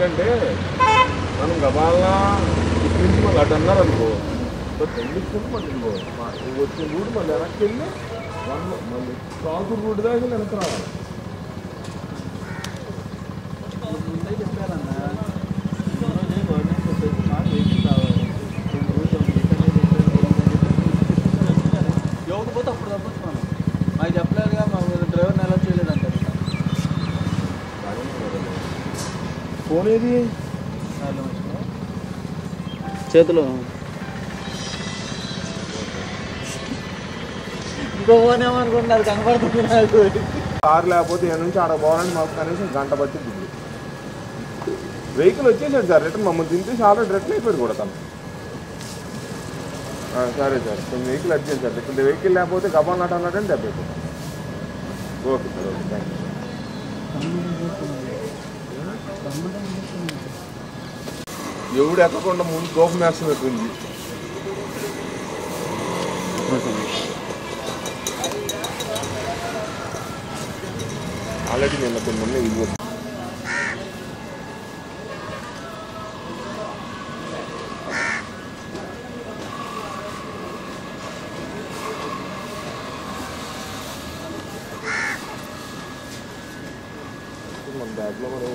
ఎందుకంటే మనం గబాల్నా ఇక్కడి నుంచి మళ్ళీ అటు అన్నారు అనుకో ఎందుకు మళ్ళీ ఇంకో మా- వచ్చిన రూట్ మళ్ళీ వెనక్కి వెళ్ళి వన్ మళ్ళీ కాల్పూర్ రూట్ దాకా వెనక్కి రావాలి ముందే చెప్పారన్న ఈరోజు గవర్నమెంట్ వచ్చేసి మాకు వెహికల్ రావాలి రెండు రోజులు ఉంది. ఇక్కడ లేదు, ఇక్కడ లేదు, ఇక్కడ లేదు. ఎవరు పోతే అప్పుడు తప్పచ్చు మనం మాకు చెప్పలేదుగా మా డ్రైవర్ని ఎలా చేయలేదంటారు ఫోన్ ఏది చేతిలో ఇంకో ఫోన్ ఏమనుకుంటున్నారు కనపడుతుంది నాకు కారు లేకపోతే ఇక్కడ నుంచి ఆడ పోవాలని మాకు కనీసం గంట పట్టింది వెహికల్ వచ్చేసాడు సార్ రిటర్న్ మమ్మల్ని దింపేసి ఆల్రెడీ రిటర్న్ అయిపోయాడు కూడా తను ఆ, సరే సార్ కొన్ని వెహికల్ అర్జెంట్ సార్ ఇక్కడ వెహికల్ లేకపోతే గబాన్ నాట అన్నాడని దెబ్బ అయిపోతాం okay sir okay thank you ఎవడు ఎక్కకుండా ముందు కోపం వేస్తున్నట్టుంది ఆల్రెడీ నిన్న కొన్ని ఉన్నాయి ఇల్లు మన బ్యాగ్లో మరి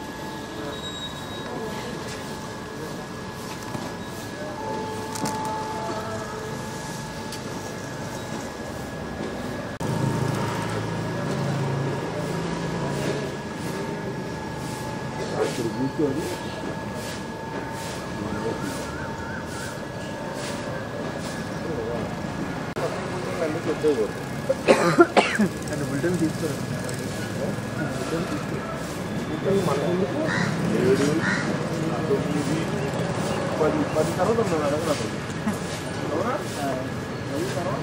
అక్కడ కూర్చొని అన్ని చెప్పేవారు బులెటిన్ తీసుకోరు మనకెందుకు ఏడు తొమ్మిది పది పది తర్వాత ఉన్నాను అడగరా పది అవునా పది తర్వాత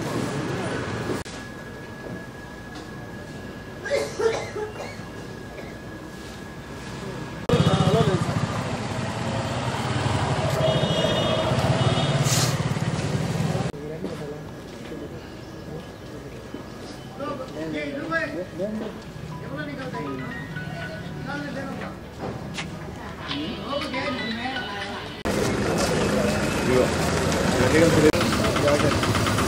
ఇదిగో ఇవన్నీ కలిపి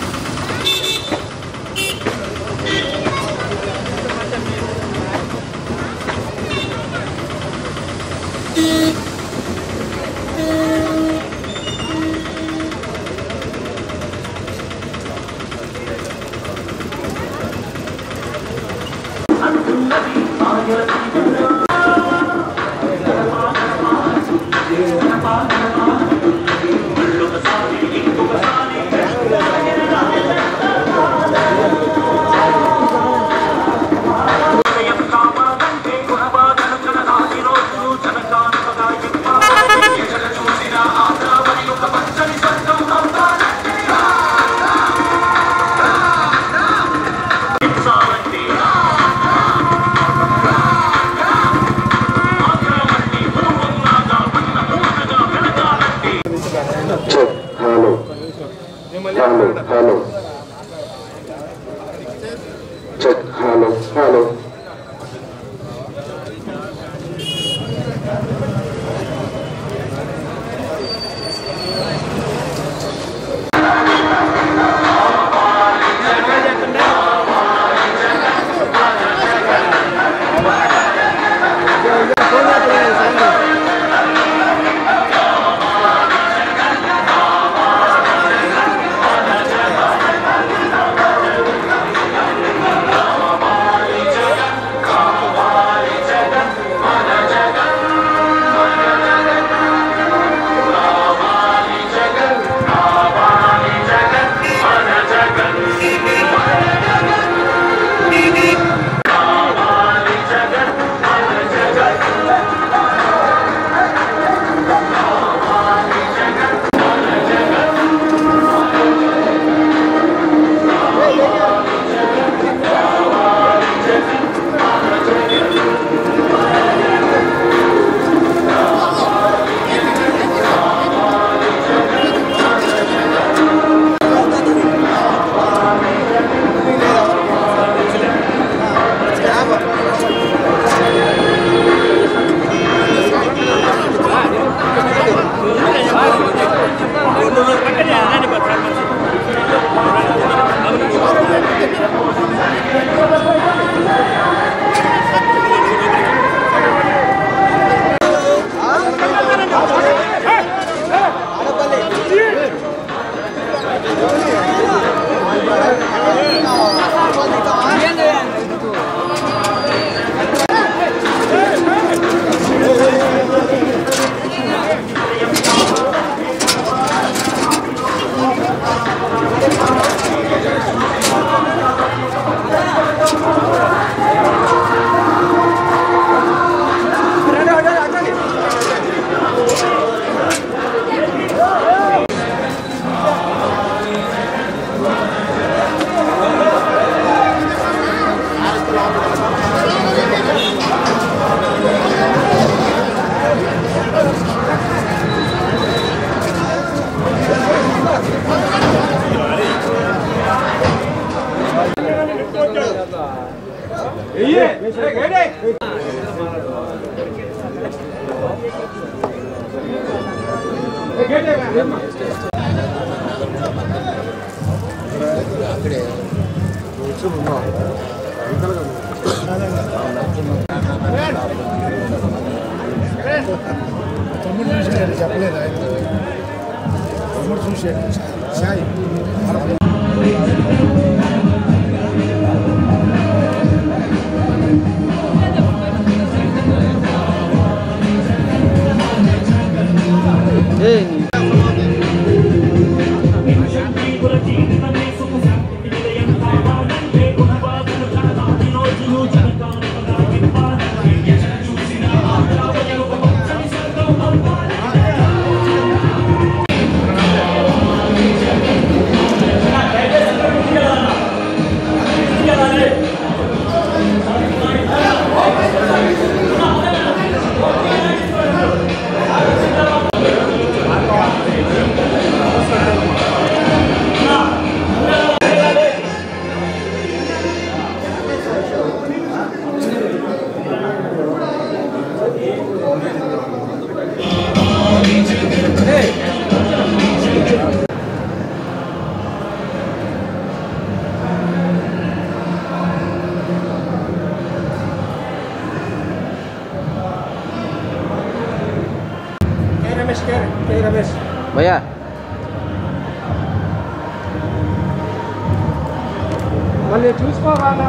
చెక్ హలో నేను మళ్ళీ hello hello check hello hello ఆ తమ్ముడు చూసాడు చెప్పలేదు ఆయన తమ్ముడు చూసాడు సాయి భయ్యా మళ్ళీ చూసుకోవాలా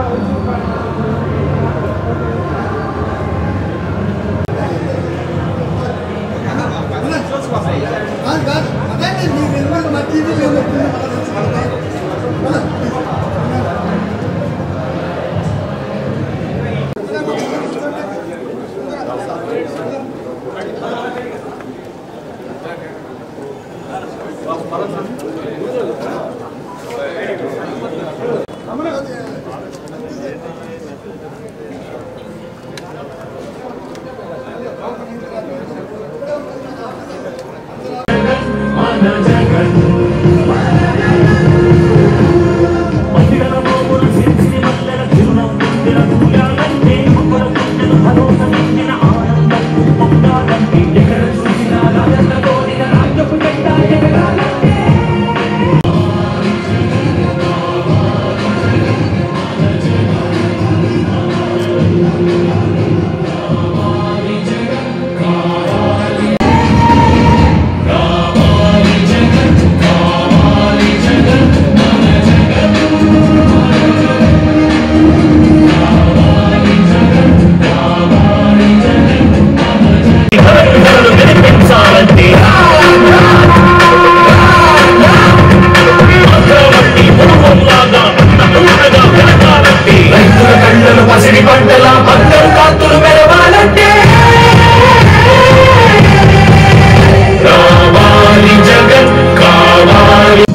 పసిడి పంటల బంగారు కాంతులు మెరవాలంటే రావాలి జగన్ కావాలి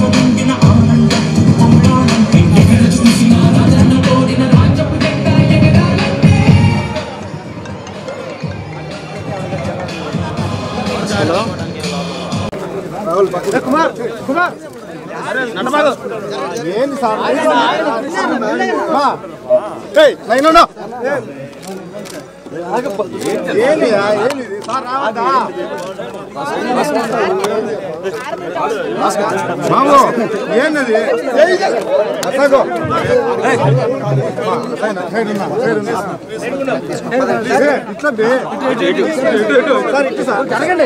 కుమార్ కుమార్ ఏంది సార్ మా, ఏయ్, లైన్ ఉండు. ఏంది ఆ, ఏంది ఇది? సార్ రావద్దా? బాబు ఏంది అసలు ఇట్లా బే. సార్ ఇట్లా సార్ జరగండి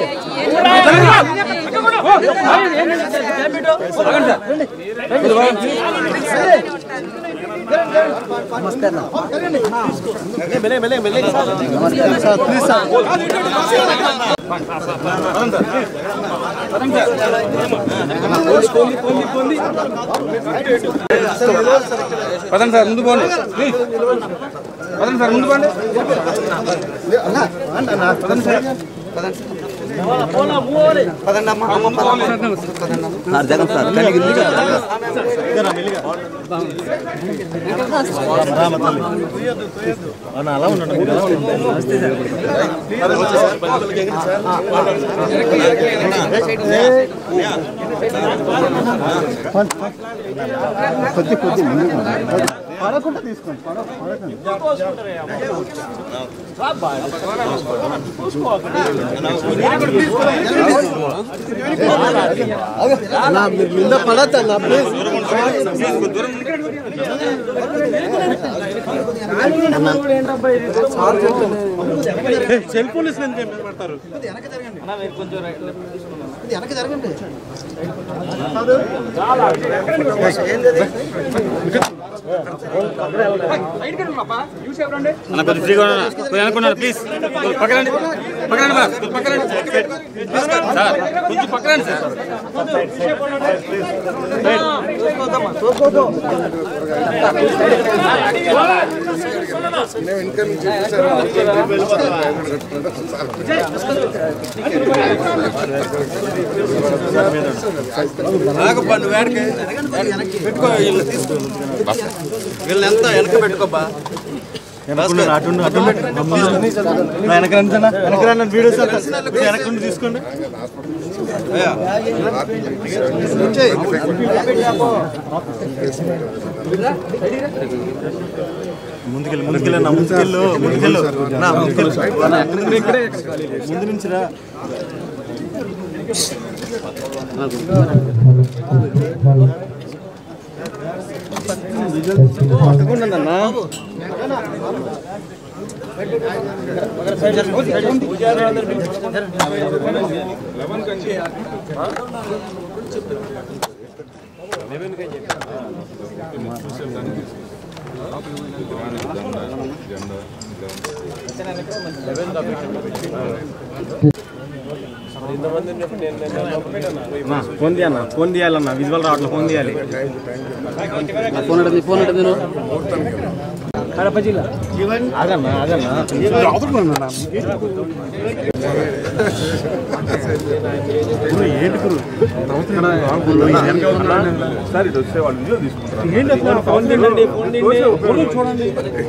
పదండి సార్ ముందు పోండి ప్లీజ్ పదండి సార్ ముందు పోండి జగన్ సార్ కలిగి కొద్ది కొద్ది ముందుకు పడకుండా తీసుకోండి పడ- పడకండి అన్నా, మీరు మీద పడద్దు అన్న ప్లీజ్ సెల్ ఫోన్ ఎందుకు పెడతారు అన్న కొద్ది ఫ్రీగా ఉన్నా కొద్ది అనుకున్నాను ప్లీజ్ కొద్ది పక్కనండి పక్కనండి బా కొద్ది పక్కనండి సార్ కొంచెం పక్కనండి సార్ ఆగబ్బా నువ్వు వేడకి పెట్టుకో వీళ్ళు తీసుకో వీళ్ళని ఎంత వెనక పెట్టుకోబ్బా అటు అటు వెనక రండి వెనక రండి వీడియోస్ వెనక నుండి తీసుకోండి ముందుకెళ్ళి ముందుకెళ్ళి నా ముందుకెళ్ళు ముందుకెళ్ళు నా ముందుకెళ్ళు నా ముందు ఇక్కడే ముందు నుంచి రా ఫోన్ తీయన్న ఫోన్ తీయాలన్న విజువల్ రావట్లేదు ఫోన్ తీయాలి ఫోన్ ఉంటుంది ఫోన్ ఉంటుంది నేను ఆగన్నా ఆగన్నా ఏంటి గురు సార్ ఇటు వస్తే వాళ్ళు వీడియో తీసుకుంటారు ఏంటి అసలు ఫోన్ తీయండి ఫోన్ తీయండి ఫోన్ చూడండి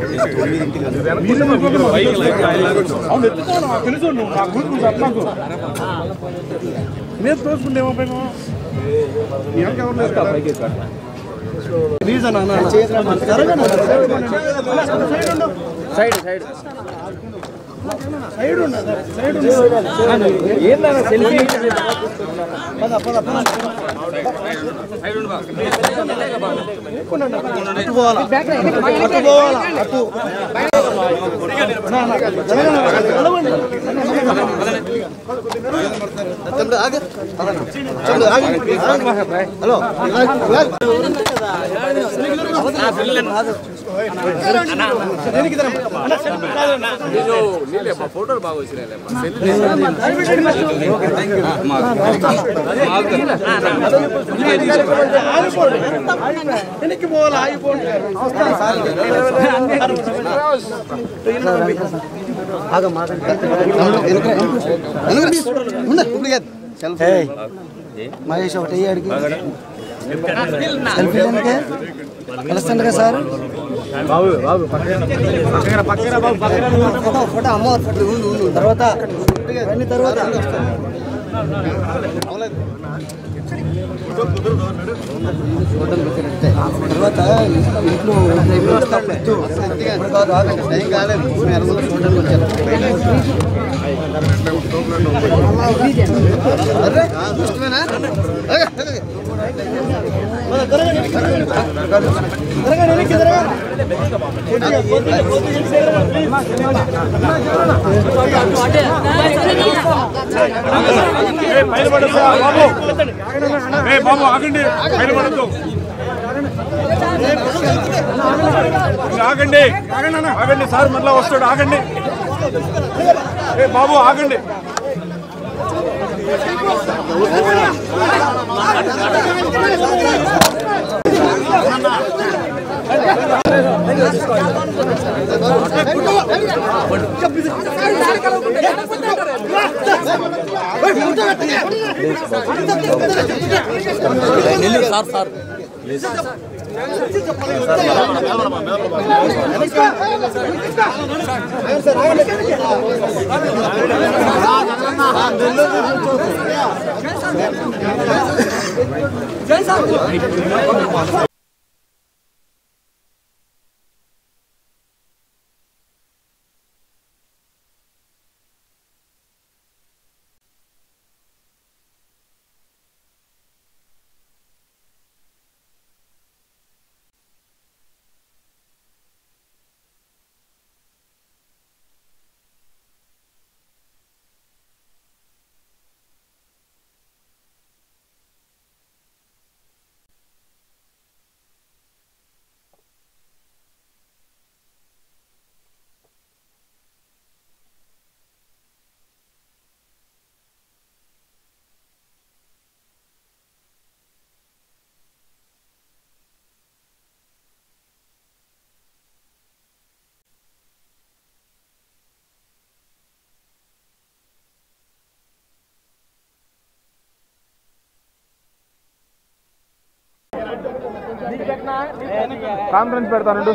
అవును ఎత్తుకోను నాకు తెలుసు నువ్వు నా గురించి చెప్పకు నేను తోసుకుంటే ఏమైపోయాను ఎవరు లేదు ప్లీజ్ అన్న సైడ్ సైడ్ సైడ్ ఉండదు సైడ్ ఏందన్న సెల్ఫీ పద పద పద అటు పోవాలా అటు పోవాలా అటు నా, నా, జరగండి, నిలవండి. చంద్ర, ఆగు. చంద్ర, ఆగు. హలో దేనికి ఇద్దరం? ఫోటోలు బాగా వచ్చినాయి వెనక్కి పోవాలా ఆగిపోండి మహేష్ ఒకటి అడిగి సెల్ఫీ కలుస్తాను కదా సార్ బాబు బాబు పక్కన పక్కన బాబు పక్కన ఫోటో ఫోటో అమ్మవారి ఫోటో ఉండు ఉండు తర్వాత అన్ని తర్వాత తర్వాత ఇంట్లో ఇప్పుడు కాదు ఆగండి టైం కాలేదు చూడడానికి వచ్చాను అరే ఇష్టమేనా ఆగు, ఆగు. జరగండి వెనక్కి జరగండి పైన పడద్దు బాబు ఏ బాబు ఆగండి పైన పడద్దు ఆగండి ఆగండి సార్ మళ్ళా వస్తాడు ఆగండి ఏ బాబు ఆగండి సార్ సార్ కాన్ఫరెన్స్ పెడతానండు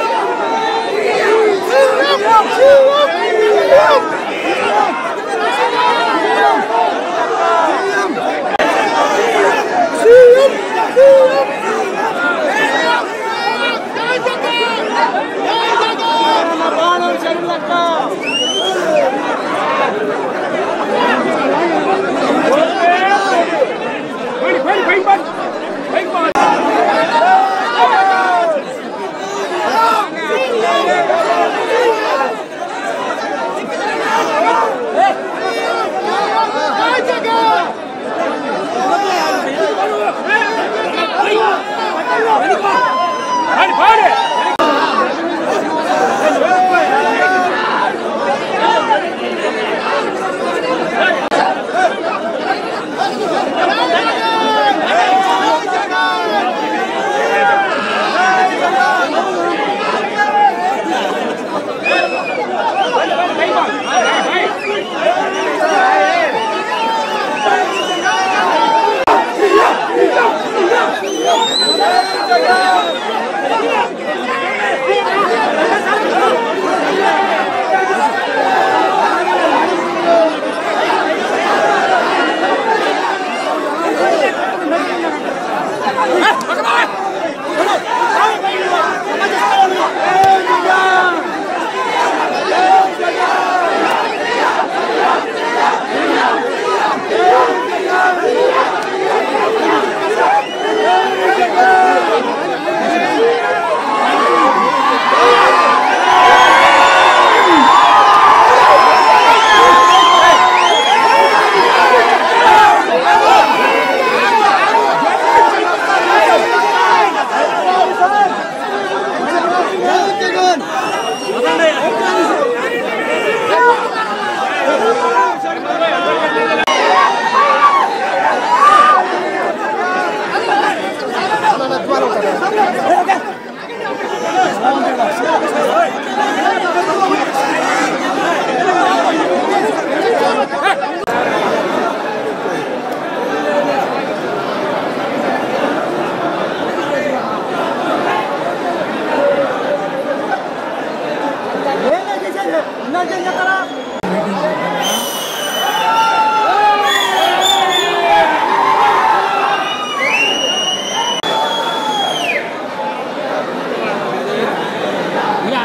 Yeah.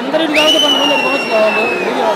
అందరూ ఇటు కాబట్టి కొంతమంది ఇటు కొనొచ్చు వాళ్ళు వీడియో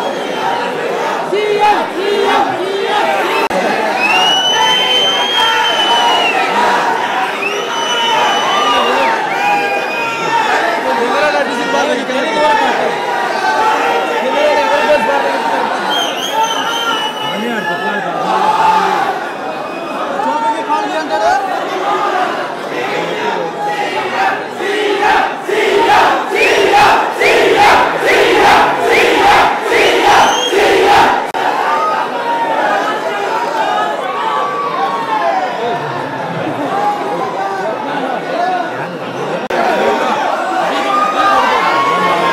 ఆ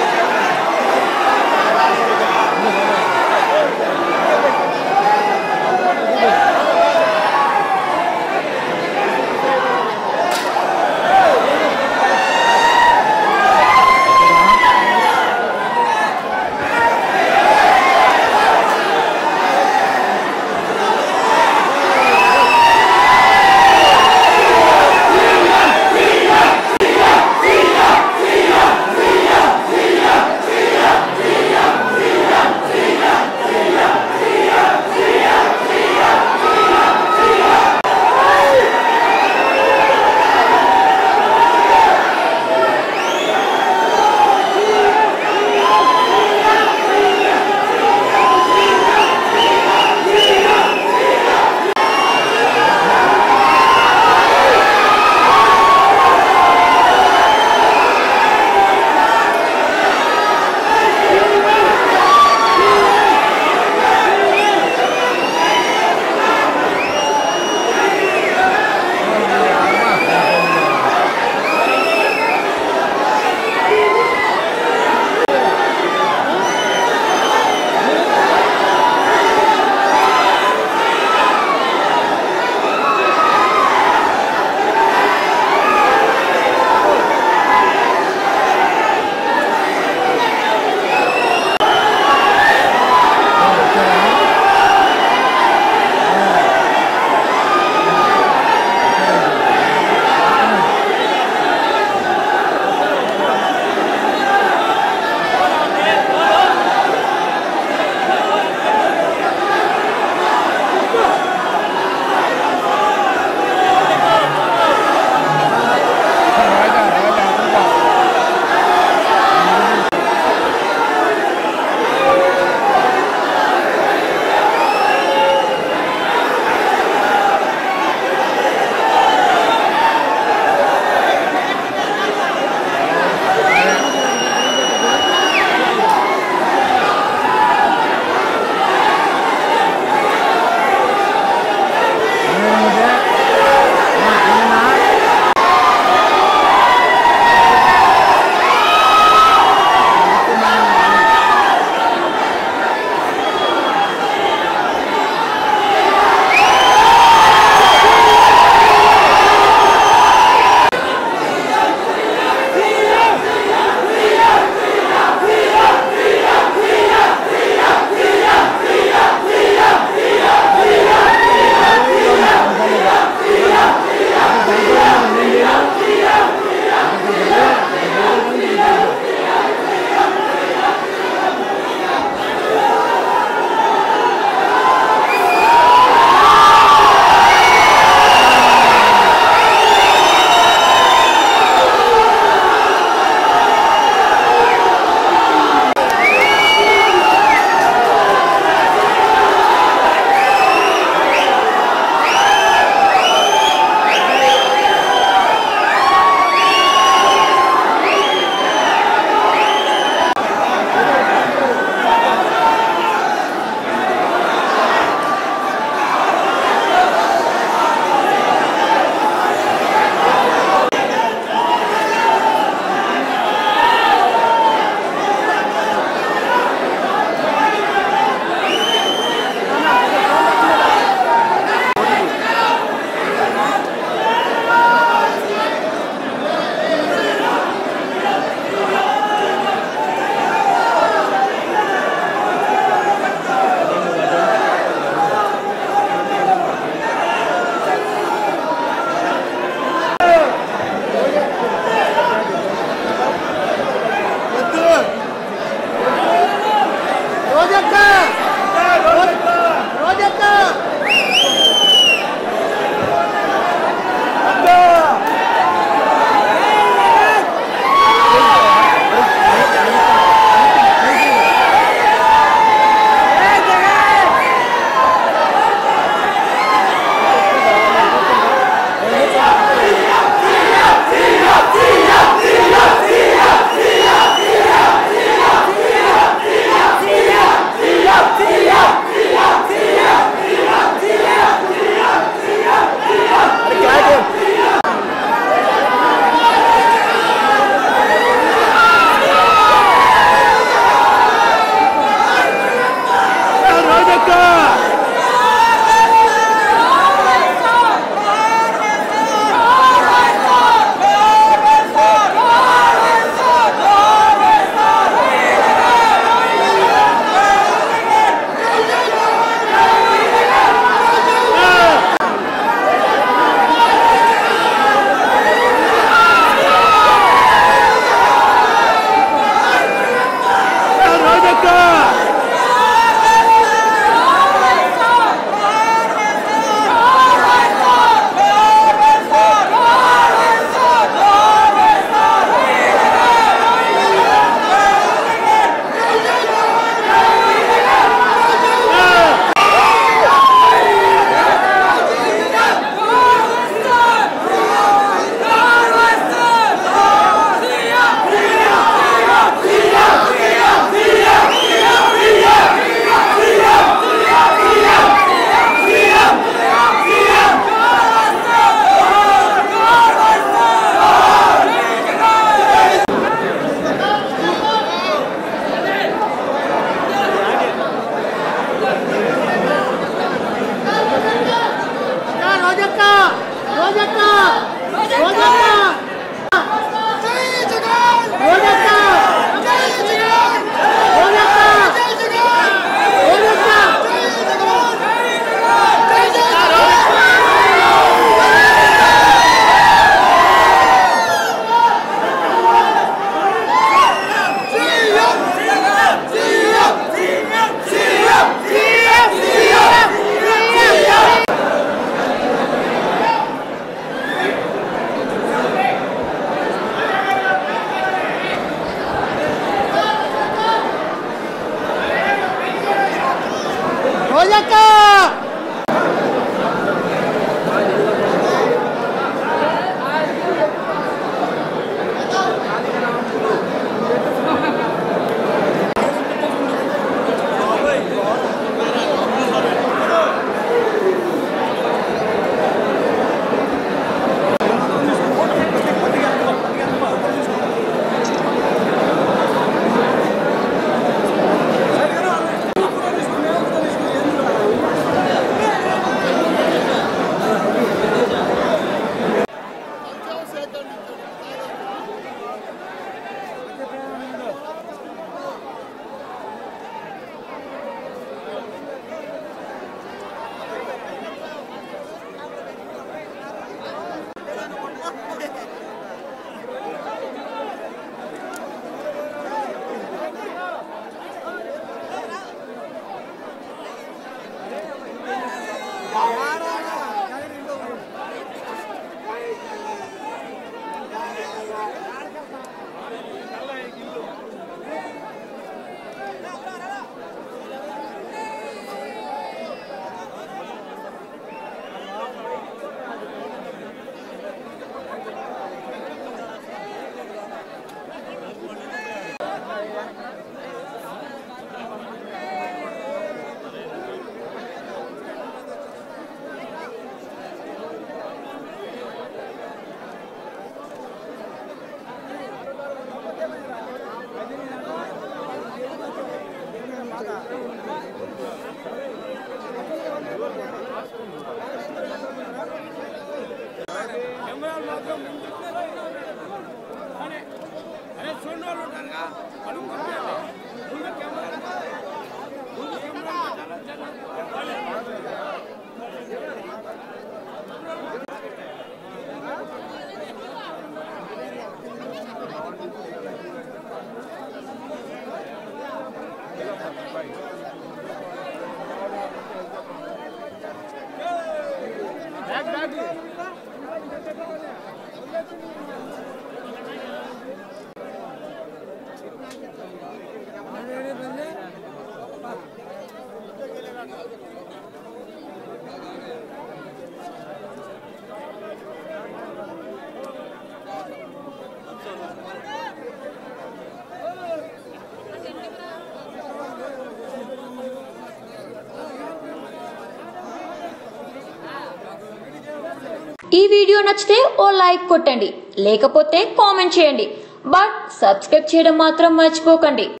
ఈ వీడియో నచ్చితే ఓ లైక్ కొట్టండి లేకపోతే కామెంట్ చేయండి బట్ సబ్స్క్రైబ్ చేయడం మాత్రం మర్చిపోకండి